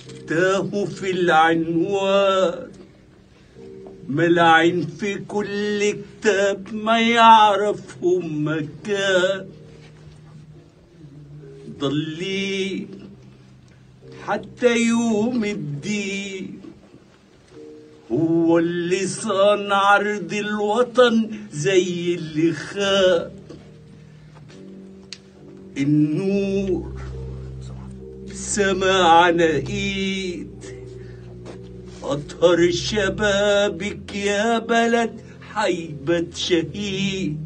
تاهوا في العنوان ملعين في كل كتاب ما يعرفهم مكان ضلين حتى يوم الدين هو اللي صان عرض الوطن زي اللي خان النور سمعنا ايد أطهر شبابك يا بلد حيبة شهيد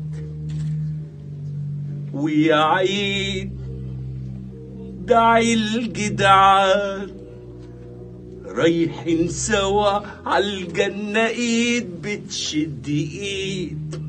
ويا عين دعي الجدعان رايحين سوا عالجنة ايد بتشد ايد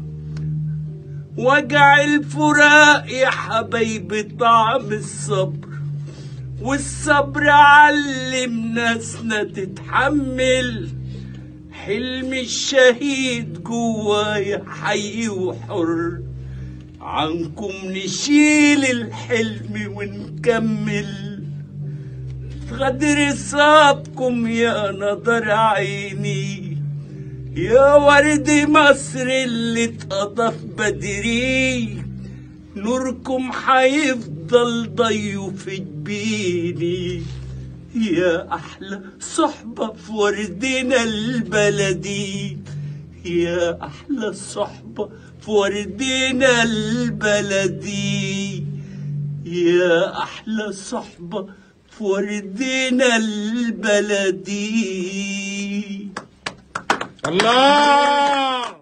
وجع الفراق يا حبايبي طعم الصبر والصبر علم ناسنا تتحمل حلم الشهيد جوايا حي وحر عنكم نشيل الحلم ونكمل غدر صابكم يا نظر عيني يا ورد مصر اللي اتقطف بدري نوركم حيفضل ضيف جبيني يا أحلى صحبة في وردنا البلدي يا أحلى صحبة في وردنا البلدي يا أحلى صحبة في وردنا البلدي الله